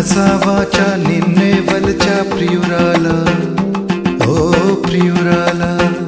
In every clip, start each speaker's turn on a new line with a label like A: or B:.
A: మనసా వాచ నిన్నే వలచ ప్రియురాల ఓ ప్రియురాల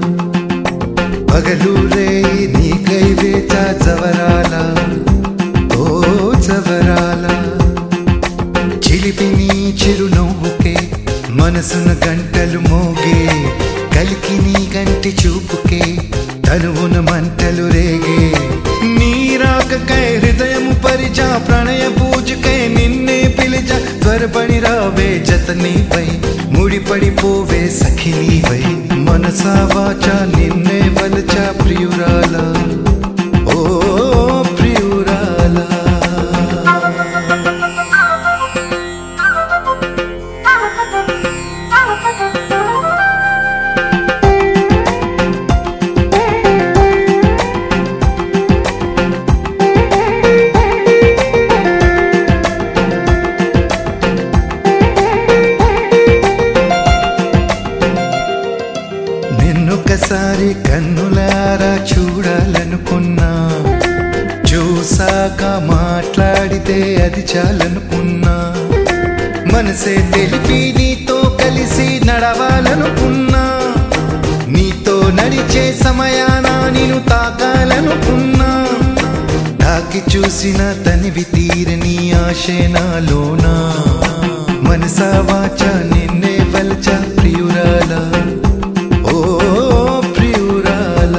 A: పగలు రే నీకై వేచ జవరాల ఓ జవరాల చిలిపి నీ చిరునవ్వుకే మనసున గంటలు మోగే కలికి నీ గంటి చూపుకే తనువున మంటలు రేగే నీరాకకై హృదయము పరిచా ప్రణయ పూజకై నిన్నే పిలిచ త్వరపడి రావే జత నీపై ముడిపడిపోవే సఖి నీవై మనసా వాచ నిన్నే వలచ ప్రియురాల ఓ ప్రియురాల నిన్నొకసారి కన్నులారా చూడాలనుకున్నా చూసాక మాట్లాడితే అది చాలనుకున్నా మనసే తెలిపి నీతో కలిసి నడవాలనుకున్నా నీతో నడిచే సమయాన నేను తాకాలనుకున్నా తాకి చూసిన తనివి తీరని ఆశే నాలోనా మనసా వాచ నిన్నే వలచ ప్రియురాలా ఓ ప్రియురాలా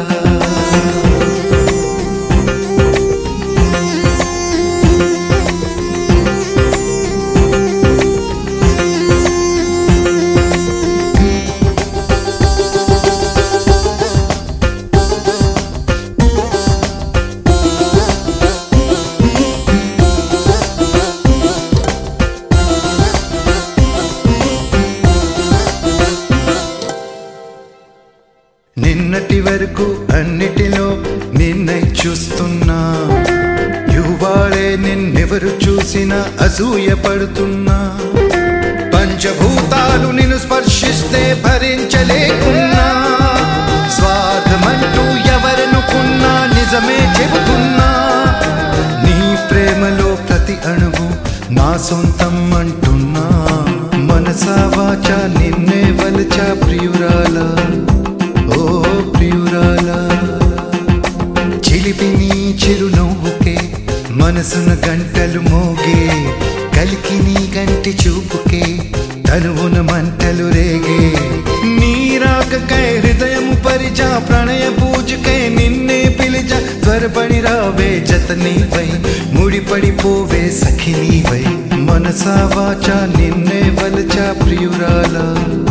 A: నిన్నటి వరకు అన్నిటిలో నిన్నై చూస్తున్నా యువాళే నిన్నెవరు చూసినా అసూయ పడుతున్నా పంచభూతాలు నిన్ను స్పర్శిస్తే భరించలేకున్నా స్వార్థమంటూ ఎవరనుకున్నా నిజమే చెబుతున్నా నీ ప్రేమలో ప్రతి అణువు నా సొంతం అంటున్నా మనసా వాచ నిన్నే వలచ ప్రియురాల ఓ ప్రియురాల చిలిపి నీ చిరునవ్వుకే మనసున గంటలు మోగే కలికి నీ గంటి చూపుకే తనువున మంటలు రేగే నీరాకకై హృదయము పరిచా ప్రణయ పూజకై నిన్నే పిలిచ త్వరపడి రావే జత నీవై ముడిపడిపోవే సఖి నీవై మనసా వాచ నిన్నే వలచ ప్రియురాల